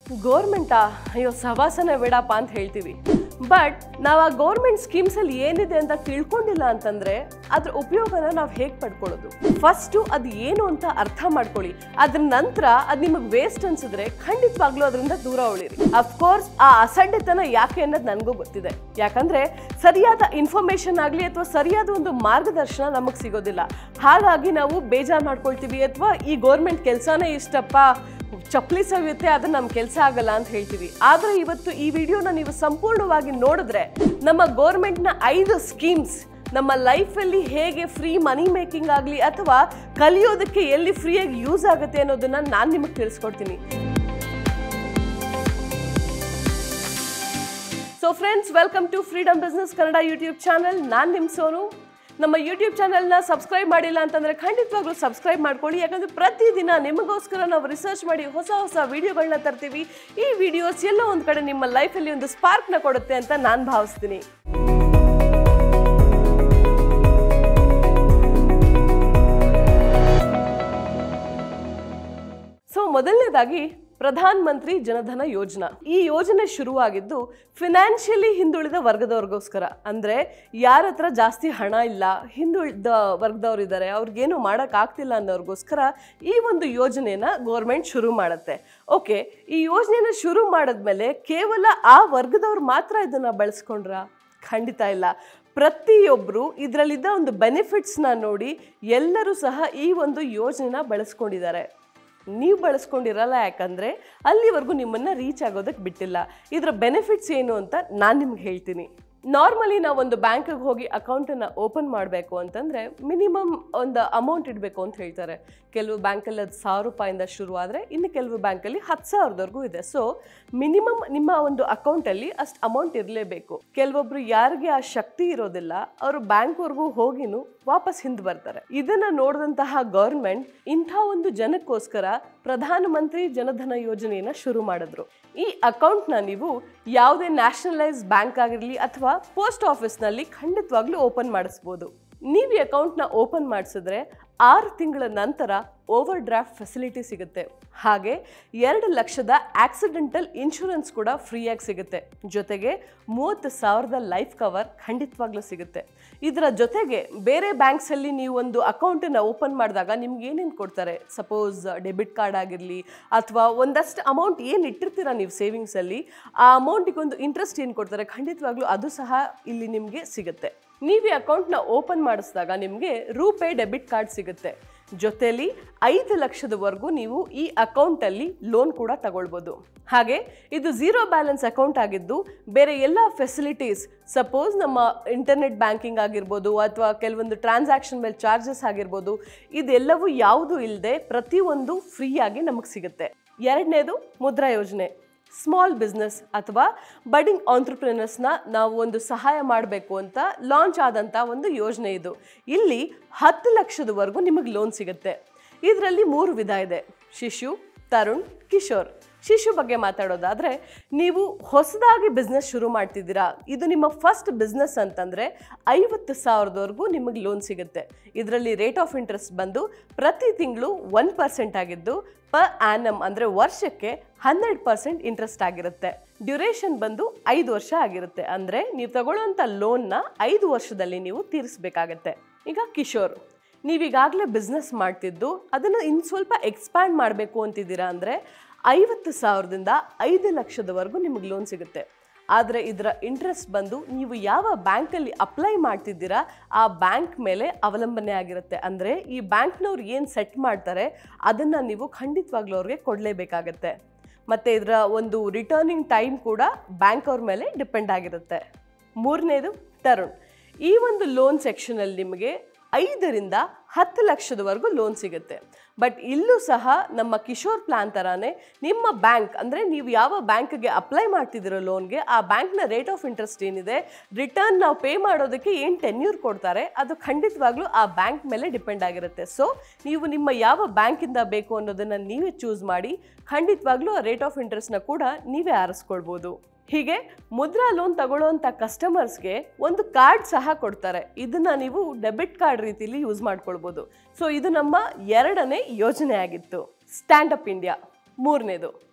ಗೋರ್ಮೆಂಟಾ ಅಯ್ಯೋ ಸವಾಸನೆ ಬೇಡಪ್ಪ ಅಂತ ಹೇಳ್ತೀವಿ ಬಟ್ ನಾವು ಆ ಗೌರ್ಮೆಂಟ್ ಸ್ಕೀಮ್ಸಲ್ಲಿ ಏನಿದೆ ಅಂತ ತಿಳ್ಕೊಂಡಿಲ್ಲ ಅಂತಂದ್ರೆ ಅದ್ರ ಉಪಯೋಗನ ನಾವು ಹೇಗೆ ಪಡ್ಕೊಳ್ಳೋದು ಫಸ್ಟು ಅದು ಏನು ಅಂತ ಅರ್ಥ ಮಾಡ್ಕೊಳ್ಳಿ ಅದ್ರ ನಂತರ ಅದು ನಿಮಗೆ ವೇಸ್ಟ್ ಅನ್ಸಿದ್ರೆ ಖಂಡಿತವಾಗ್ಲೂ ಅದರಿಂದ ದೂರ ಉಳಿರಿ ಅಫ್ಕೋರ್ಸ್ ಆ ಅಸಡ್ಡೆತನ ಯಾಕೆ ಅನ್ನೋದು ನನಗೂ ಗೊತ್ತಿದೆ ಯಾಕಂದ್ರೆ ಸರಿಯಾದ ಇನ್ಫಾರ್ಮೇಶನ್ ಆಗಲಿ ಅಥವಾ ಸರಿಯಾದ ಒಂದು ಮಾರ್ಗದರ್ಶನ ನಮಗೆ ಸಿಗೋದಿಲ್ಲ ಹಾಗಾಗಿ ನಾವು ಬೇಜಾರು ಮಾಡ್ಕೊಳ್ತೀವಿ ಅಥವಾ ಈ ಗೌರ್ಮೆಂಟ್ ಕೆಲಸನೇ ಇಷ್ಟಪ್ಪ ಚಪ್ಪಲಿ ಸವಿಯುತ್ತೆ ಅದು ನಮ್ಮ ಕೆಲಸ ಆಗಲ್ಲ ಅಂತ ಹೇಳ್ತೀವಿ ಆದರೆ ಇವತ್ತು ಈ ವಿಡಿಯೋನ ನೀವು ಸಂಪೂರ್ಣವಾಗಿ ನೋಡಿದ್ರೆ ನಮ್ಮ ಗೌರ್ಮೆಂಟ್ನ ಐದು ಸ್ಕೀಮ್ಸ್ ನಮ್ಮ ಲೈಫಲ್ಲಿ ಹೇಗೆ ಫ್ರೀ ಮನಿ ಮೇಕಿಂಗ್ ಆಗಲಿ ಅಥವಾ ಕಲಿಯೋದಕ್ಕೆ ಎಲ್ಲಿ ಫ್ರೀಯಾಗಿ ಯೂಸ್ ಆಗುತ್ತೆ ಅನ್ನೋದನ್ನ ನಾನು ನಿಮಗೆ ತಿಳಿಸ್ಕೊಡ್ತೀನಿ so friends welcome to freedom business Kannada YouTube channel ನಾನು ನಿಮ್ಮ ಸೋನು ನಮ್ಮ ಯೂಟ್ಯೂಬ್ ಚಾನಲ್ನ ಸಬ್ಸ್ಕ್ರೈಬ್ ಮಾಡಿಲ್ಲ ಅಂತಂದರೆ ಖಂಡಿತವಾಗ್ಲೂ ಸಬ್ಸ್ಕ್ರೈಬ್ ಮಾಡ್ಕೊಳ್ಳಿ ಯಾಕಂದರೆ ಪ್ರತಿದಿನ ನಿಮಗೋಸ್ಕರ ನಾವು ರಿಸರ್ಚ್ ಮಾಡಿ ಹೊಸ ಹೊಸ ವಿಡಿಯೋಗಳನ್ನ ತರ್ತೀವಿ ಈ ವಿಡಿಯೋಸ್ ಎಲ್ಲೋ ಒಂದು ಕಡೆ ನಿಮ್ಮ ಲೈಫಲ್ಲಿ ಒಂದು ಸ್ಪಾರ್ಕ್ನ ಕೊಡುತ್ತೆ ಅಂತ ನಾನು ಭಾವಿಸ್ತೀನಿ ಸೊ ಮೊದಲನೇದಾಗಿ ಪ್ರಧಾನ್ ಮಂತ್ರಿ ಜನಧನ ಯೋಜನಾ ಈ ಯೋಜನೆ ಶುರುವಾಗಿದ್ದು ಫಿನಾನ್ಷಿಯಲಿ ಹಿಂದುಳಿದ ವರ್ಗದವ್ರಿಗೋಸ್ಕರ ಅಂದ್ರೆ ಯಾರ ಹತ್ರ ಜಾಸ್ತಿ ಹಣ ಇಲ್ಲ ಹಿಂದುಳಿದ ವರ್ಗದವ್ರು ಇದ್ದಾರೆ ಅವ್ರಿಗೇನು ಮಾಡೋಕ್ಕಾಗ್ತಿಲ್ಲ ಅನ್ನೋರ್ಗೋಸ್ಕರ ಈ ಒಂದು ಯೋಜನೆನ ಗೌರ್ಮೆಂಟ್ ಶುರು ಮಾಡುತ್ತೆ ಓಕೆ ಈ ಯೋಜನೆನ ಶುರು ಮಾಡಿದ್ಮೇಲೆ ಕೇವಲ ಆ ವರ್ಗದವ್ರು ಮಾತ್ರ ಇದನ್ನ ಬಳಸ್ಕೊಂಡ್ರ ಖಂಡಿತ ಇಲ್ಲ ಪ್ರತಿಯೊಬ್ಬರು ಇದರಲ್ಲಿದ್ದ ಒಂದು ಬೆನಿಫಿಟ್ಸ್ನ ನೋಡಿ ಎಲ್ಲರೂ ಸಹ ಈ ಒಂದು ಯೋಜನೆನ ಬಳಸ್ಕೊಂಡಿದ್ದಾರೆ ನೀವು ಬಳಸ್ಕೊಂಡಿರಲ್ಲ ಯಾಕಂದರೆ ಅಲ್ಲಿವರೆಗೂ ನಿಮ್ಮನ್ನು ರೀಚ್ ಆಗೋದಕ್ಕೆ ಬಿಟ್ಟಿಲ್ಲ ಇದರ ಬೆನಿಫಿಟ್ಸ್ ಏನು ಅಂತ ನಾನು ನಿಮ್ಗೆ ಹೇಳ್ತೀನಿ ನಾರ್ಮಲಿ ನಾವು ಒಂದು ಬ್ಯಾಂಕಿಗೆ ಹೋಗಿ ಅಕೌಂಟನ್ನು ಓಪನ್ ಮಾಡಬೇಕು ಅಂತಂದರೆ ಮಿನಿಮಮ್ ಒಂದು ಅಮೌಂಟ್ ಇಡಬೇಕು ಅಂತ ಹೇಳ್ತಾರೆ ಕೆಲವು ಬ್ಯಾಂಕಲ್ಲಿ ಅದು ಸಾವಿರ ರೂಪಾಯಿಂದ ಶುರು ಆದರೆ ಇನ್ನು ಕೆಲವು ಬ್ಯಾಂಕಲ್ಲಿ ಹತ್ತು ಸಾವಿರದವರೆಗೂ ಇದೆ ಸೊ ಮಿನಿಮಮ್ ನಿಮ್ಮ ಒಂದು ಅಕೌಂಟಲ್ಲಿ ಅಷ್ಟು ಅಮೌಂಟ್ ಇರಲೇಬೇಕು ಕೆಲವೊಬ್ರು ಯಾರಿಗೆ ಆ ಶಕ್ತಿ ಇರೋದಿಲ್ಲ ಅವರು ಬ್ಯಾಂಕ್ವರೆಗೂ ಹೋಗಿನೂ ವಾಪಸ್ ಹಿಂದೆ ಬರ್ತಾರೆ ಇದನ್ನ ನೋಡಿದಂತಹ ಗೌರ್ಮೆಂಟ್ ಇಂಥ ಒಂದು ಜನಕ್ಕೋಸ್ಕರ ಪ್ರಧಾನ ಮಂತ್ರಿ ಜನಧನ ಯೋಜನೆಯನ್ನ ಶುರು ಮಾಡಿದ್ರು ಈ ಅಕೌಂಟ್ನ ನೀವು ಯಾವುದೇ ನ್ಯಾಷನಲೈಸ್ ಬ್ಯಾಂಕ್ ಆಗಿರಲಿ ಅಥವಾ ಪೋಸ್ಟ್ ಆಫೀಸ್ನಲ್ಲಿ ಖಂಡಿತವಾಗ್ಲೂ ಓಪನ್ ಮಾಡಿಸ್ಬೋದು ನೀವು ಈ ಅಕೌಂಟ್ನ ಓಪನ್ ಮಾಡಿಸಿದ್ರೆ ಆರು ತಿಂಗಳ ನಂತರ ಓವರ್ ಡ್ರಾಫ್ಟ್ ಫೆಸಿಲಿಟಿ ಸಿಗುತ್ತೆ ಹಾಗೆ ಎರಡು ಲಕ್ಷದ ಆಕ್ಸಿಡೆಂಟಲ್ ಇನ್ಶೂರೆನ್ಸ್ ಕೂಡ ಫ್ರೀಯಾಗಿ ಸಿಗುತ್ತೆ ಜೊತೆಗೆ ಮೂವತ್ತು ಸಾವಿರದ ಲೈಫ್ ಕವರ್ ಖಂಡಿತವಾಗ್ಲೂ ಸಿಗುತ್ತೆ ಇದರ ಜೊತೆಗೆ ಬೇರೆ ಬ್ಯಾಂಕ್ಸಲ್ಲಿ ನೀವು ಒಂದು ಅಕೌಂಟನ್ನು ಓಪನ್ ಮಾಡಿದಾಗ ನಿಮ್ಗೆ ಏನೇನು ಕೊಡ್ತಾರೆ ಸಪೋಸ್ ಡೆಬಿಟ್ ಕಾರ್ಡ್ ಆಗಿರಲಿ ಅಥವಾ ಒಂದಷ್ಟು ಅಮೌಂಟ್ ಏನು ಇಟ್ಟಿರ್ತೀರ ನೀವು ಸೇವಿಂಗ್ಸಲ್ಲಿ ಆ ಅಮೌಂಟಿಗೆ ಒಂದು ಇಂಟ್ರೆಸ್ಟ್ ಏನು ಕೊಡ್ತಾರೆ ಖಂಡಿತವಾಗ್ಲೂ ಅದು ಸಹ ಇಲ್ಲಿ ನಿಮಗೆ ಸಿಗುತ್ತೆ ನೀವು ಈ ಅಕೌಂಟ್ನ ಓಪನ್ ಮಾಡಿಸಿದಾಗ ನಿಮಗೆ ರೂಪೇ ಡೆಬಿಟ್ ಕಾರ್ಡ್ ಸಿಗುತ್ತೆ ಜೊತೆಲಿ ಐದು ಲಕ್ಷದವರೆಗೂ ನೀವು ಈ ಅಕೌಂಟಲ್ಲಿ ಲೋನ್ ಕೂಡ ತಗೊಳ್ಬೋದು ಹಾಗೆ ಇದು ಝೀರೋ ಬ್ಯಾಲೆನ್ಸ್ ಅಕೌಂಟ್ ಆಗಿದ್ದು ಬೇರೆ ಎಲ್ಲ ಫೆಸಿಲಿಟೀಸ್ ಸಪೋಸ್ ನಮ್ಮ ಇಂಟರ್ನೆಟ್ ಬ್ಯಾಂಕಿಂಗ್ ಆಗಿರ್ಬೋದು ಅಥವಾ ಕೆಲವೊಂದು ಟ್ರಾನ್ಸಾಕ್ಷನ್ ಮೇಲೆ ಚಾರ್ಜಸ್ ಆಗಿರ್ಬೋದು ಇದೆಲ್ಲವೂ ಯಾವುದು ಇಲ್ಲದೆ ಪ್ರತಿಯೊಂದು ಫ್ರೀಯಾಗಿ ನಮಗೆ ಸಿಗುತ್ತೆ ಎರಡನೇದು ಮುದ್ರಾ ಯೋಜನೆ ಸ್ಮಾಲ್ ಬಿಸ್ನೆಸ್ ಅಥವಾ ಬಡಿಂಗ್ ಆಂಟ್ರಪ್ರಿನರ್ಸ್ನ ನಾವು ಒಂದು ಸಹಾಯ ಮಾಡಬೇಕು ಅಂತ ಲಾಂಚ್ ಆದಂಥ ಒಂದು ಯೋಜನೆ ಇದು ಇಲ್ಲಿ ಹತ್ತು ಲಕ್ಷದವರೆಗೂ ನಿಮಗೆ ಲೋನ್ ಸಿಗುತ್ತೆ ಇದರಲ್ಲಿ ಮೂರು ವಿಧ ಇದೆ ಶಿಶು ತರುಣ್ ಕಿಶೋರ್ ಶಿಶು ಬಗ್ಗೆ ಮಾತಾಡೋದಾದ್ರೆ ನೀವು ಹೊಸದಾಗಿ ಬಿಸ್ನೆಸ್ ಶುರು ಮಾಡ್ತಿದ್ದೀರಾ ಇದು ನಿಮ್ಮ ಫಸ್ಟ್ ಬಿಸ್ನೆಸ್ ಅಂತಂದರೆ ಐವತ್ತು ಸಾವಿರದವರೆಗೂ ನಿಮಗೆ ಲೋನ್ ಸಿಗುತ್ತೆ ಇದರಲ್ಲಿ ರೇಟ್ ಆಫ್ ಇಂಟ್ರೆಸ್ಟ್ ಬಂದು ಪ್ರತಿ ತಿಂಗಳು ಒನ್ ಪರ್ಸೆಂಟ್ ಆಗಿದ್ದು ಪರ್ ಆ್ಯನಮ್ ಅಂದರೆ ವರ್ಷಕ್ಕೆ ಹನ್ನೆರಡು ಪರ್ಸೆಂಟ್ ಇಂಟ್ರೆಸ್ಟ್ ಆಗಿರುತ್ತೆ ಡ್ಯೂರೇಷನ್ ಬಂದು ಐದು ವರ್ಷ ಆಗಿರುತ್ತೆ ಅಂದರೆ ನೀವು ತಗೊಳ್ಳೋಂಥ ಲೋನ್ನ ಐದು ವರ್ಷದಲ್ಲಿ ನೀವು ತೀರಿಸಬೇಕಾಗತ್ತೆ ಈಗ ಕಿಶೋರ್ ನೀವೀಗಾಗಲೇ ಬಿಸ್ನೆಸ್ ಮಾಡ್ತಿದ್ದು ಅದನ್ನು ಇನ್ನು ಸ್ವಲ್ಪ ಎಕ್ಸ್ಪ್ಯಾಂಡ್ ಮಾಡಬೇಕು ಅಂತಿದ್ದೀರಾ ಅಂದರೆ ಐವತ್ತು ಸಾವಿರದಿಂದ ಐದು ಲಕ್ಷದವರೆಗೂ ನಿಮಗೆ ಲೋನ್ ಸಿಗುತ್ತೆ ಆದರೆ ಇದರ ಇಂಟ್ರೆಸ್ಟ್ ಬಂದು ನೀವು ಯಾವ ಬ್ಯಾಂಕಲ್ಲಿ ಅಪ್ಲೈ ಮಾಡ್ತಿದ್ದೀರಾ ಆ ಬ್ಯಾಂಕ್ ಮೇಲೆ ಅವಲಂಬನೆ ಆಗಿರುತ್ತೆ ಅಂದರೆ ಈ ಬ್ಯಾಂಕ್ನವ್ರು ಏನು ಸೆಟ್ ಮಾಡ್ತಾರೆ ಅದನ್ನು ನೀವು ಖಂಡಿತವಾಗ್ಲೂ ಅವ್ರಿಗೆ ಕೊಡಲೇಬೇಕಾಗತ್ತೆ ಮತ್ತು ಇದರ ಒಂದು ರಿಟರ್ನಿಂಗ್ ಟೈಮ್ ಕೂಡ ಬ್ಯಾಂಕ್ ಅವ್ರ ಮೇಲೆ ಡಿಪೆಂಡ್ ಆಗಿರುತ್ತೆ ಮೂರನೇದು ತರುಣ್ ಈ ಒಂದು ಲೋನ್ ಸೆಕ್ಷನಲ್ಲಿ ನಿಮಗೆ ಐದರಿಂದ ಹತ್ತು ಲಕ್ಷದವರೆಗೂ ಲೋನ್ ಸಿಗುತ್ತೆ ಬಟ್ ಇಲ್ಲೂ ಸಹ ನಮ್ಮ ಕಿಶೋರ್ ಪ್ಲಾನ್ ಥರಾನೇ ನಿಮ್ಮ ಬ್ಯಾಂಕ್ ಅಂದರೆ ನೀವು ಯಾವ ಬ್ಯಾಂಕ್ಗೆ ಅಪ್ಲೈ ಮಾಡ್ತಿದ್ದೀರೋ ಲೋನ್ಗೆ ಆ ಬ್ಯಾಂಕ್ನ ರೇಟ್ ಆಫ್ ಇಂಟ್ರೆಸ್ಟ್ ಏನಿದೆ ರಿಟರ್ನ್ ನಾವು ಪೇ ಮಾಡೋದಕ್ಕೆ ಏನು ಟೆನ್ಯೂರ್ ಕೊಡ್ತಾರೆ ಅದು ಖಂಡಿತವಾಗ್ಲೂ ಆ ಬ್ಯಾಂಕ್ ಮೇಲೆ ಡಿಪೆಂಡ್ ಆಗಿರುತ್ತೆ ಸೊ ನೀವು ನಿಮ್ಮ ಯಾವ ಬ್ಯಾಂಕಿಂದ ಬೇಕು ಅನ್ನೋದನ್ನು ನೀವೇ ಚೂಸ್ ಮಾಡಿ ಖಂಡಿತವಾಗ್ಲೂ ಆ ರೇಟ್ ಆಫ್ ಇಂಟ್ರೆಸ್ಟ್ನ ಕೂಡ ನೀವೇ ಆರಿಸ್ಕೊಳ್ಬೋದು ಹೀಗೆ ಮುದ್ರಾ ಲೋನ್ ತಗೊಳ್ಳೋಂಥ ಕಸ್ಟಮರ್ಸ್ಗೆ ಒಂದು ಕಾರ್ಡ್ ಸಹ ಕೊಡ್ತಾರೆ ಇದನ್ನ ನೀವು ಡೆಬಿಟ್ ಕಾರ್ಡ್ ರೀತಿಲಿ ಯೂಸ್ ಮಾಡ್ಕೊಳ್ಬೋದು ಸೊ ಇದು ನಮ್ಮ ಎರಡನೇ ಯೋಜನೆ ಆಗಿತ್ತು ಸ್ಟ್ಯಾಂಡ್ ಅಪ್ ಇಂಡಿಯಾ ಮೂರನೇದು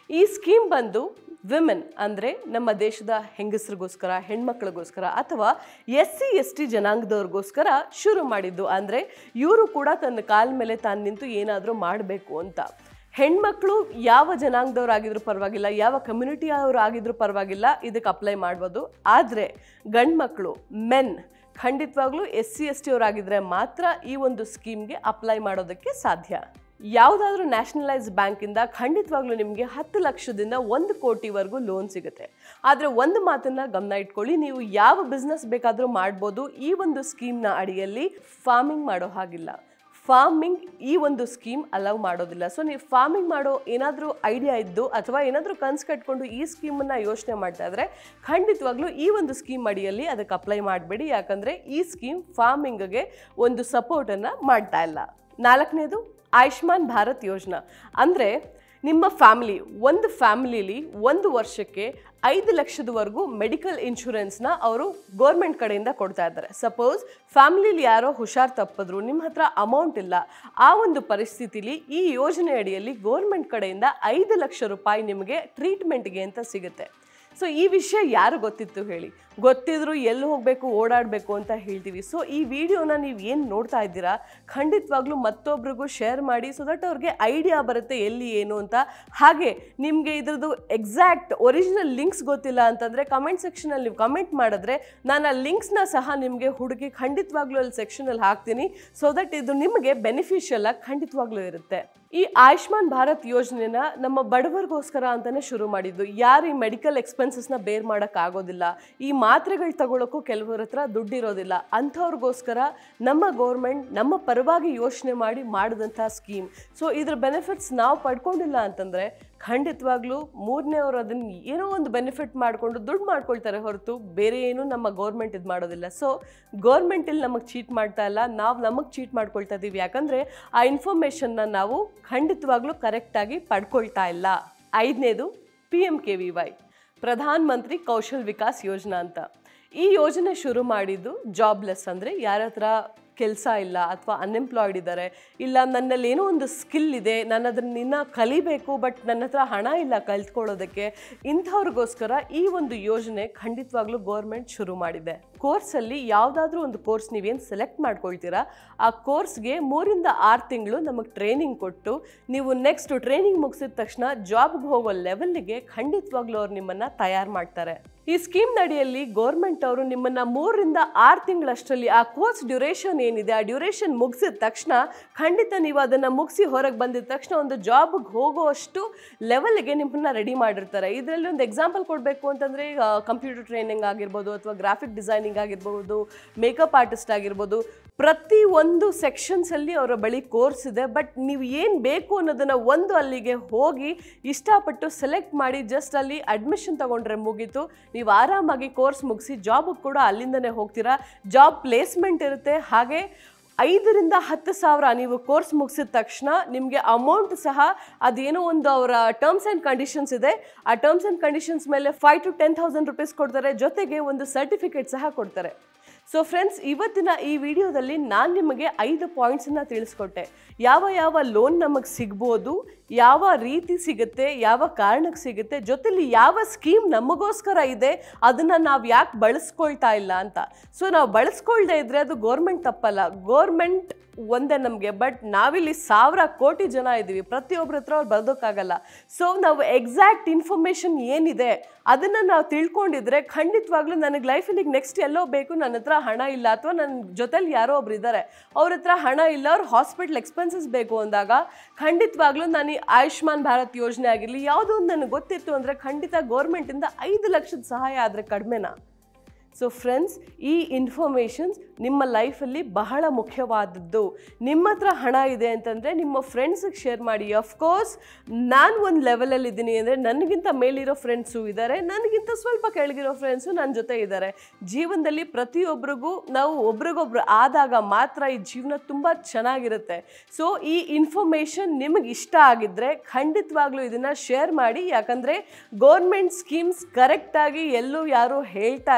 ಈ ಸ್ಕೀಮ್ ಬಂದು ವಿಮೆನ್ ಅಂದರೆ ನಮ್ಮ ದೇಶದ ಹೆಂಗಸರಿಗೋಸ್ಕರ ಹೆಣ್ಮಕ್ಳಿಗೋಸ್ಕರ ಅಥವಾ ಎಸ್ ಸಿ ಎಸ್ ಟಿ ಜನಾಂಗದವ್ರಿಗೋಸ್ಕರ ಶುರು ಮಾಡಿದ್ದು ಅಂದರೆ ಇವರು ಕೂಡ ತನ್ನ ಕಾಲ ಮೇಲೆ ತಾನು ನಿಂತು ಏನಾದರೂ ಮಾಡಬೇಕು ಅಂತ ಹೆಣ್ಮಕ್ಳು ಯಾವ ಜನಾಂಗದವ್ರಾಗಿದ್ರು ಪರವಾಗಿಲ್ಲ ಯಾವ ಕಮ್ಯುನಿಟಿ ಅವರು ಆಗಿದ್ರು ಪರವಾಗಿಲ್ಲ ಇದಕ್ಕೆ ಅಪ್ಲೈ ಮಾಡ್ಬೋದು ಆದರೆ ಗಂಡ್ಮಕ್ಳು ಮೆನ್ ಖಂಡಿತವಾಗ್ಲೂ ಎಸ್ ಸಿ ಎಸ್ ಟಿ ಅವರಾಗಿದ್ದರೆ ಮಾತ್ರ ಈ ಒಂದು ಸ್ಕೀಮ್ಗೆ ಅಪ್ಲೈ ಮಾಡೋದಕ್ಕೆ ಸಾಧ್ಯ ಯಾವುದಾದ್ರೂ ನ್ಯಾಷನಲೈಸ್ ಬ್ಯಾಂಕಿಂದ ಖಂಡಿತವಾಗ್ಲೂ ನಿಮಗೆ ಹತ್ತು ಲಕ್ಷದಿಂದ ಒಂದು ಕೋಟಿವರೆಗೂ ಲೋನ್ ಸಿಗುತ್ತೆ ಆದರೆ ಒಂದು ಮಾತನ್ನ ಗಮನ ಇಟ್ಕೊಳ್ಳಿ ನೀವು ಯಾವ ಬಿಸ್ನೆಸ್ ಬೇಕಾದರೂ ಮಾಡ್ಬೋದು ಈ ಒಂದು ಸ್ಕೀಮ್ನ ಅಡಿಯಲ್ಲಿ ಫಾರ್ಮಿಂಗ್ ಮಾಡೋ ಹಾಗಿಲ್ಲ ಫಾರ್ಮಿಂಗ್ ಈ ಒಂದು ಸ್ಕೀಮ್ ಅಲೌ ಮಾಡೋದಿಲ್ಲ ಸೊ ನೀವು ಫಾರ್ಮಿಂಗ್ ಮಾಡೋ ಏನಾದರೂ ಐಡಿಯಾ ಇದ್ದು ಅಥವಾ ಏನಾದರೂ ಕನ್ಸು ಕಟ್ಕೊಂಡು ಈ ಸ್ಕೀಮನ್ನು ಯೋಚನೆ ಮಾಡ್ತಾ ಇದ್ರೆ ಖಂಡಿತವಾಗ್ಲೂ ಈ ಒಂದು ಸ್ಕೀಮ್ ಅಡಿಯಲ್ಲಿ ಅದಕ್ಕೆ ಅಪ್ಲೈ ಮಾಡಬೇಡಿ ಯಾಕಂದರೆ ಈ ಸ್ಕೀಮ್ ಫಾರ್ಮಿಂಗ್ಗೆ ಒಂದು ಸಪೋರ್ಟನ್ನು ಮಾಡ್ತಾ ಇಲ್ಲ ನಾಲ್ಕನೇದು ಆಯುಷ್ಮಾನ್ ಭಾರತ್ ಯೋಜನಾ ಅಂದರೆ ನಿಮ್ಮ ಫ್ಯಾಮಿಲಿ ಒಂದು ಫ್ಯಾಮಿಲಿಲಿ ಒಂದು ವರ್ಷಕ್ಕೆ ಐದು ಲಕ್ಷದವರೆಗೂ ಮೆಡಿಕಲ್ ಇನ್ಶೂರೆನ್ಸ್ನ ಅವರು ಗೋರ್ಮೆಂಟ್ ಕಡೆಯಿಂದ ಕೊಡ್ತಾ ಇದ್ದಾರೆ ಸಪೋಸ್ ಫ್ಯಾಮಿಲಿಲಿ ಯಾರೋ ಹುಷಾರ್ ತಪ್ಪಿದ್ರು ನಿಮ್ಮ ಹತ್ರ ಅಮೌಂಟ್ ಇಲ್ಲ ಆ ಒಂದು ಪರಿಸ್ಥಿತಿಲಿ ಈ ಯೋಜನೆ ಅಡಿಯಲ್ಲಿ ಗೋರ್ಮೆಂಟ್ ಕಡೆಯಿಂದ ಐದು ಲಕ್ಷ ರೂಪಾಯಿ ನಿಮಗೆ ಟ್ರೀಟ್ಮೆಂಟ್ಗೆ ಅಂತ ಸಿಗುತ್ತೆ ಸೊ ಈ ವಿಷಯ ಯಾರು ಗೊತ್ತಿತ್ತು ಹೇಳಿ ಗೊತ್ತಿದ್ರು ಎಲ್ಲಿ ಹೋಗಬೇಕು ಓಡಾಡಬೇಕು ಅಂತ ಹೇಳ್ತೀವಿ ಸೊ ಈ ವಿಡಿಯೋನ ನೀವು ಏನು ನೋಡ್ತಾ ಇದ್ದೀರಾ ಖಂಡಿತವಾಗ್ಲೂ ಮತ್ತೊಬ್ರಿಗೂ ಶೇರ್ ಮಾಡಿ ಸೊ ದಟ್ ಅವ್ರಿಗೆ ಐಡಿಯಾ ಬರುತ್ತೆ ಎಲ್ಲಿ ಏನು ಅಂತ ಹಾಗೆ ನಿಮಗೆ ಇದ್ರದ್ದು ಎಕ್ಸಾಕ್ಟ್ ಒರಿಜಿನಲ್ ಲಿಂಕ್ಸ್ ಗೊತ್ತಿಲ್ಲ ಅಂತಂದರೆ ಕಮೆಂಟ್ ಸೆಕ್ಷನಲ್ಲಿ ನೀವು ಕಮೆಂಟ್ ಮಾಡಿದ್ರೆ ನಾನು ಆ ಲಿಂಕ್ಸ್ನ ಸಹ ನಿಮಗೆ ಹುಡುಗಿ ಖಂಡಿತವಾಗ್ಲೂ ಅಲ್ಲಿ ಸೆಕ್ಷನಲ್ಲಿ ಹಾಕ್ತೀನಿ ಸೊ ದಟ್ ಇದು ನಿಮಗೆ ಬೆನಿಫಿಷಿಯಲ್ ಆಗಿ ಖಂಡಿತವಾಗ್ಲೂ ಇರುತ್ತೆ ಈ ಆಯುಷ್ಮಾನ್ ಭಾರತ್ ಯೋಜನೆನ ನಮ್ಮ ಬಡವರಿಗೋಸ್ಕರ ಅಂತಾನೆ ಶುರು ಮಾಡಿದ್ದು ಯಾರು ಈ ಮೆಡಿಕಲ್ ಎಕ್ಸ್ಪೆನ್ಸಸ್ನ ಬೇರ್ ಮಾಡೋಕ್ಕಾಗೋದಿಲ್ಲ ಈ ಮಾತ್ರೆಗಳು ತಗೊಳ್ಳೋಕ್ಕೂ ಕೆಲವರ ಹತ್ರ ದುಡ್ಡಿರೋದಿಲ್ಲ ಅಂಥವ್ರಿಗೋಸ್ಕರ ನಮ್ಮ ಗೌರ್ಮೆಂಟ್ ನಮ್ಮ ಪರವಾಗಿ ಯೋಚನೆ ಮಾಡಿ ಮಾಡಿದಂಥ ಸ್ಕೀಮ್ ಸೊ ಇದ್ರ ಬೆನಿಫಿಟ್ಸ್ ನಾವು ಪಡ್ಕೊಂಡಿಲ್ಲ ಅಂತಂದರೆ ಖಂಡಿತವಾಗ್ಲೂ ಮೂರನೇವ್ರು ಅದನ್ನ ಏನೋ ಒಂದು ಬೆನಿಫಿಟ್ ಮಾಡಿಕೊಂಡು ದುಡ್ಡು ಮಾಡ್ಕೊಳ್ತಾರೆ ಹೊರತು ಬೇರೆ ಏನು ನಮ್ಮ ಗೌರ್ಮೆಂಟ್ ಇದು ಮಾಡೋದಿಲ್ಲ ಸೊ ಗೌರ್ಮೆಂಟ್ ಇಲ್ಲಿ ನಮಗೆ ಚೀಟ್ ಮಾಡ್ತಾ ಇಲ್ಲ ನಾವು ನಮಗೆ ಚೀಟ್ ಮಾಡ್ಕೊಳ್ತಾ ಇದ್ದೀವಿ ಯಾಕಂದರೆ ಆ ಇನ್ಫಾರ್ಮೇಷನ್ನ ನಾವು ಖಂಡಿತವಾಗ್ಲೂ ಕರೆಕ್ಟಾಗಿ ಪಡ್ಕೊಳ್ತಾ ಇಲ್ಲ ಐದನೇದು P M K V Y Pradhan Mantri Kaushal Vikas ಯೋಜನಾ ಅಂತ ಈ ಯೋಜನೆ ಶುರು ಮಾಡಿದ್ದು ಜಾಬ್ಲೆಸ್ ಅಂದರೆ ಯಾರ ಹತ್ರ ಕೆಲಸ ಇಲ್ಲ ಅಥವಾ ಅನ್ಎಂಪ್ಲಾಯ್ಡ್ ಇದ್ದಾರೆ ಇಲ್ಲ ನನ್ನಲ್ಲಿ ಏನೋ ಒಂದು ಸ್ಕಿಲ್ ಇದೆ ನಾನು ಅದನ್ನ ಇನ್ನೂ ಕಲಿಬೇಕು ಬಟ್ ನನ್ನ ಹತ್ರ ಹಣ ಇಲ್ಲ ಕಲ್ತ್ಕೊಳ್ಳೋದಕ್ಕೆ ಇಂಥವ್ರಿಗೋಸ್ಕರ ಈ ಒಂದು ಯೋಜನೆ ಖಂಡಿತವಾಗ್ಲೂ ಗೌರ್ಮೆಂಟ್ ಶುರು ಮಾಡಿದೆ ಕೋರ್ಸಲ್ಲಿ ಯಾವುದಾದ್ರೂ ಒಂದು ಕೋರ್ಸ್ ನೀವೇನು ಸೆಲೆಕ್ಟ್ ಮಾಡ್ಕೊಳ್ತೀರಾ ಆ ಕೋರ್ಸ್ಗೆ ಮೂರಿಂದ ಆರು ತಿಂಗಳು ನಮಗೆ ಟ್ರೈನಿಂಗ್ ಕೊಟ್ಟು ನೀವು ನೆಕ್ಸ್ಟ್ ಟ್ರೈನಿಂಗ್ ಮುಗಿಸಿದ ತಕ್ಷಣ ಜಾಬ್ಗೆ ಹೋಗೋ ಲೆವೆಲ್ಗೆ ಖಂಡಿತವಾಗ್ಲೂ ಅವ್ರು ನಿಮ್ಮನ್ನು ತಯಾರು ಮಾಡ್ತಾರೆ ಈ ಸ್ಕೀಮ್ ನಡಿಯಲ್ಲಿ ಗೌರ್ಮೆಂಟ್ ಅವರು ನಿಮ್ಮನ್ನ ಮೂರರಿಂದ ಆರು ತಿಂಗಳಷ್ಟರಲ್ಲಿ ಆ ಕೋರ್ಸ್ ಡ್ಯೂರೇಷನ್ ಏನಿದೆ ಆ ಡ್ಯೂರೇಷನ್ ಮುಗಿಸಿದ ತಕ್ಷಣ ಖಂಡಿತ ನೀವು ಅದನ್ನು ಮುಗಿಸಿ ಹೊರಗೆ ಬಂದಿದ ತಕ್ಷಣ ಒಂದು ಜಾಬ್ಗೆ ಹೋಗುವಷ್ಟು ಲೆವೆಲ್ಗೆ ನಿಮ್ಮನ್ನ ರೆಡಿ ಮಾಡಿರ್ತಾರೆ ಇದರಲ್ಲಿ ಒಂದು ಎಕ್ಸಾಂಪಲ್ ಕೊಡಬೇಕು ಅಂತಂದರೆ ಕಂಪ್ಯೂಟರ್ ಟ್ರೈನಿಂಗ್ ಆಗಿರ್ಬೋದು ಅಥವಾ ಗ್ರಾಫಿಕ್ ಡಿಸೈನಿಂಗ್ ಆಗಿರ್ಬೋದು ಮೇಕಪ್ ಆರ್ಟಿಸ್ಟ್ ಆಗಿರ್ಬೋದು ಪ್ರತಿ ಒಂದು ಸೆಕ್ಷನ್ಸಲ್ಲಿ ಅವರ ಬಳಿ ಕೋರ್ಸ್ ಇದೆ ಬಟ್ ನೀವು ಏನು ಬೇಕು ಅನ್ನೋದನ್ನು ಒಂದು ಅಲ್ಲಿಗೆ ಹೋಗಿ ಇಷ್ಟಪಟ್ಟು ಸೆಲೆಕ್ಟ್ ಮಾಡಿ ಜಸ್ಟ್ ಅಲ್ಲಿ ಅಡ್ಮಿಷನ್ ತಗೊಂಡ್ರೆ ಮುಗೀತು ನೀವು ಆರಾಮಾಗಿ ಕೋರ್ಸ್ ಮುಗಿಸಿ ಜಾಬಿಗೆ ಕೂಡ ಅಲ್ಲಿಂದನೇ ಹೋಗ್ತೀರಾ ಜಾಬ್ ಪ್ಲೇಸ್ಮೆಂಟ್ ಇರುತ್ತೆ ಹಾಗೆ ಐದರಿಂದ ಹತ್ತು ಸಾವಿರ ನೀವು ಕೋರ್ಸ್ ಮುಗಿಸಿದ ತಕ್ಷಣ ನಿಮಗೆ ಅಮೌಂಟ್ ಸಹ ಅದೇನೋ ಒಂದು ಅವರ ಟರ್ಮ್ಸ್ ಆ್ಯಂಡ್ ಕಂಡೀಷನ್ಸ್ ಇದೆ ಆ ಟರ್ಮ್ಸ್ ಆ್ಯಂಡ್ ಕಂಡೀಷನ್ಸ್ ಮೇಲೆ five to ten thousand rupees ಕೊಡ್ತಾರೆ ಜೊತೆಗೆ ಒಂದು ಸರ್ಟಿಫಿಕೇಟ್ ಸಹ ಕೊಡ್ತಾರೆ ಸೊ ಫ್ರೆಂಡ್ಸ್ ಇವತ್ತಿನ ಈ ವಿಡಿಯೋದಲ್ಲಿ ನಾನು ನಿಮಗೆ ಐದು ಪಾಯಿಂಟ್ಸನ್ನು ತಿಳಿಸ್ಕೊಟ್ಟೆ ಯಾವ ಯಾವ ಲೋನ್ ನಮಗೆ ಸಿಗ್ಬೋದು ಯಾವ ರೀತಿ ಸಿಗುತ್ತೆ ಯಾವ ಕಾರಣಕ್ಕೆ ಸಿಗುತ್ತೆ ಜೊತೆಲಿ ಯಾವ ಸ್ಕೀಮ್ ನಮಗೋಸ್ಕರ ಇದೆ ಅದನ್ನು ನಾವು ಯಾಕೆ ಬಳಸ್ಕೊಳ್ತಾ ಇಲ್ಲ ಅಂತ ಸೊ ನಾವು ಬಳಸ್ಕೊಳ್ದೇ ಇದ್ರೆ ಅದು ಗೋರ್ಮೆಂಟ್ ತಪ್ಪಲ್ಲ ಗೋರ್ಮೆಂಟ್ ಒಂದೇ ನಮಗೆ ಬಟ್ ನಾವಿಲ್ಲಿ ಸಾವಿರ ಕೋಟಿ ಜನ ಇದ್ದೀವಿ ಪ್ರತಿಯೊಬ್ಬರ ಹತ್ರ ಅವ್ರು ಬರೋದಕ್ಕಾಗಲ್ಲ ಸೊ ನಾವು ಎಕ್ಸಾಕ್ಟ್ ಇನ್ಫಾರ್ಮೇಷನ್ ಏನಿದೆ ಅದನ್ನು ನಾವು ತಿಳ್ಕೊಂಡಿದ್ರೆ ಖಂಡಿತವಾಗ್ಲೂ ನನಗೆ ಲೈಫಲ್ಲಿ ನೆಕ್ಸ್ಟ್ ಎಲ್ಲೋ ಬೇಕು ನನ್ನ ಹತ್ರ ಹಣ ಇಲ್ಲ ಅಥವಾ ನನ್ನ ಜೊತೆಲಿ ಯಾರೋ ಒಬ್ರು ಇದ್ದಾರೆ ಅವ್ರ ಹತ್ರ ಹಣ ಇಲ್ಲ ಅವ್ರು ಹಾಸ್ಪಿಟಲ್ ಎಕ್ಸ್ಪೆನ್ಸಸ್ ಬೇಕು ಅಂದಾಗ ಖಂಡಿತವಾಗ್ಲೂ ನಾನು ಈ ಆಯುಷ್ಮಾನ್ ಭಾರತ್ ಯೋಜನೆ ಆಗಿರಲಿ ಯಾವುದೋ ಒಂದು ನನಗೆ ಗೊತ್ತಿತ್ತು ಅಂದರೆ ಖಂಡಿತ ಗೌರ್ಮೆಂಟಿಂದ ಐದು ಲಕ್ಷದ ಸಹಾಯ ಆದರೆ ಕಡಿಮೆನಾ ಸೊ ಫ್ರೆಂಡ್ಸ್ ಈ ಇನ್ಫಾರ್ಮೇಷನ್ಸ್ ನಿಮ್ಮ ಲೈಫಲ್ಲಿ ಬಹಳ ಮುಖ್ಯವಾದದ್ದು ನಿಮ್ಮ ಹತ್ರ ಹಣ ಇದೆ ಅಂತಂದರೆ ನಿಮ್ಮ ಫ್ರೆಂಡ್ಸಿಗೆ ಶೇರ್ ಮಾಡಿ ಅಫ್ಕೋರ್ಸ್ ನಾನು ಒಂದು ಲೆವೆಲಲ್ಲಿ ಇದ್ದೀನಿ ಅಂದರೆ ನನಗಿಂತ ಮೇಲಿರೋ ಫ್ರೆಂಡ್ಸು ಇದ್ದಾರೆ ನನಗಿಂತ ಸ್ವಲ್ಪ ಕೆಳಗಿರೋ ಫ್ರೆಂಡ್ಸು ನನ್ನ ಜೊತೆ ಇದ್ದಾರೆ ಜೀವನದಲ್ಲಿ ಪ್ರತಿಯೊಬ್ಬರಿಗೂ ನಾವು ಒಬ್ರಿಗೊಬ್ರು ಆದಾಗ ಮಾತ್ರ ಈ ಜೀವನ ತುಂಬ ಚೆನ್ನಾಗಿರುತ್ತೆ ಸೊ ಈ ಇನ್ಫಾರ್ಮೇಷನ್ ನಿಮಗೆ ಇಷ್ಟ ಆಗಿದ್ದರೆ ಖಂಡಿತವಾಗ್ಲೂ ಇದನ್ನು ಶೇರ್ ಮಾಡಿ ಯಾಕಂದರೆ ಗೌರ್ಮೆಂಟ್ ಸ್ಕೀಮ್ಸ್ ಕರೆಕ್ಟಾಗಿ ಎಲ್ಲೂ ಯಾರೂ ಹೇಳ್ತಾ ಇಲ್ಲ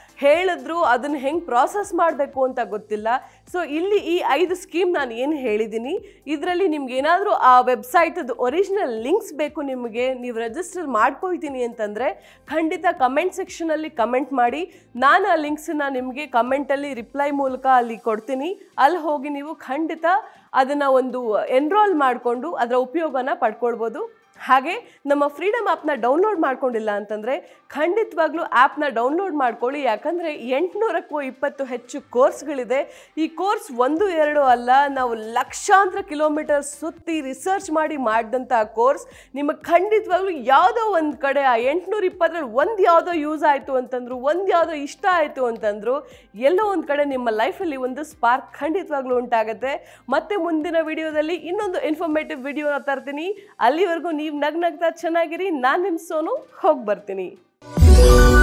ಹೇಳಿದ್ರು ಅದನ್ನು ಹೆಂಗೆ ಪ್ರಾಸೆಸ್ ಮಾಡಬೇಕು ಅಂತ ಗೊತ್ತಿಲ್ಲ ಸೊ ಇಲ್ಲಿ ಈ ಐದು ಸ್ಕೀಮ್ ನಾನು ಏನು ಹೇಳಿದ್ದೀನಿ ಇದರಲ್ಲಿ ನಿಮ್ಗೆ ಏನಾದರೂ ಆ ವೆಬ್ಸೈಟದು ಒರಿಜಿನಲ್ ಲಿಂಕ್ಸ್ ಬೇಕು ನಿಮಗೆ ನೀವು ರಿಜಿಸ್ಟರ್ ಮಾಡ್ಕೊಳ್ತೀನಿ ಅಂತಂದರೆ ಖಂಡಿತ ಕಮೆಂಟ್ ಸೆಕ್ಷನಲ್ಲಿ ಕಮೆಂಟ್ ಮಾಡಿ ನಾನು ಆ ಲಿಂಕ್ಸನ್ನ ನಿಮಗೆ ಕಮೆಂಟಲ್ಲಿ ರಿಪ್ಲೈ ಮೂಲಕ ಅಲ್ಲಿ ಕೊಡ್ತೀನಿ ಅಲ್ಲಿ ಹೋಗಿ ನೀವು ಖಂಡಿತ ಅದನ್ನು ಒಂದು ಎನ್ರೋಲ್ ಮಾಡಿಕೊಂಡು ಅದರ ಉಪಯೋಗನ ಪಡ್ಕೊಳ್ಬೋದು ಹಾಗೆ ನಮ್ಮ ಫ್ರೀಡಮ್ ಆ್ಯಪ್ನ ಡೌನ್ಲೋಡ್ ಮಾಡ್ಕೊಂಡಿಲ್ಲ ಅಂತಂದರೆ ಖಂಡಿತವಾಗ್ಲೂ ಆ್ಯಪ್ನ ಡೌನ್ಲೋಡ್ ಮಾಡ್ಕೊಳ್ಳಿ ಯಾಕಂದರೆ ಎಂಟುನೂರಕ್ಕೂ ಇಪ್ಪತ್ತು ಹೆಚ್ಚು ಕೋರ್ಸ್ಗಳಿದೆ ಈ ಕೋರ್ಸ್ ಒಂದು ಎರಡು ಅಲ್ಲ ನಾವು ಲಕ್ಷಾಂತರ ಕಿಲೋಮೀಟರ್ ಸುತ್ತಿ ರಿಸರ್ಚ್ ಮಾಡಿ ಮಾಡಿದಂಥ ಕೋರ್ಸ್ ನಿಮಗೆ ಖಂಡಿತವಾಗ್ಲೂ ಯಾವುದೋ ಒಂದು ಕಡೆ ಆ ಎಂಟುನೂರ ಇಪ್ಪತ್ತರಲ್ಲಿ ಒಂದು ಯಾವುದೋ ಯೂಸ್ ಆಯಿತು ಅಂತಂದ್ರು ಒಂದು ಯಾವುದೋ ಇಷ್ಟ ಆಯಿತು ಅಂತಂದ್ರು ಎಲ್ಲೋ ಒಂದು ಕಡೆ ನಿಮ್ಮ ಲೈಫಲ್ಲಿ ಒಂದು ಸ್ಪಾರ್ಕ್ ಖಂಡಿತವಾಗ್ಲೂ ಉಂಟಾಗುತ್ತೆ ಮತ್ತೆ ಮುಂದಿನ ವಿಡಿಯೋದಲ್ಲಿ ಇನ್ನೊಂದು ಇನ್ಫಾರ್ಮೇಟಿವ್ ವಿಡಿಯೋನ ತರ್ತೀನಿ ಅಲ್ಲಿವರೆಗೂ ನೀವು ನಗ್ ನಗ್ತಾ ಚೆನ್ನಾಗಿರಿ ನಾನು ನಿಮ್ಮ ಸೋನು ಹೋಗಿ ಬರ್ತೀನಿ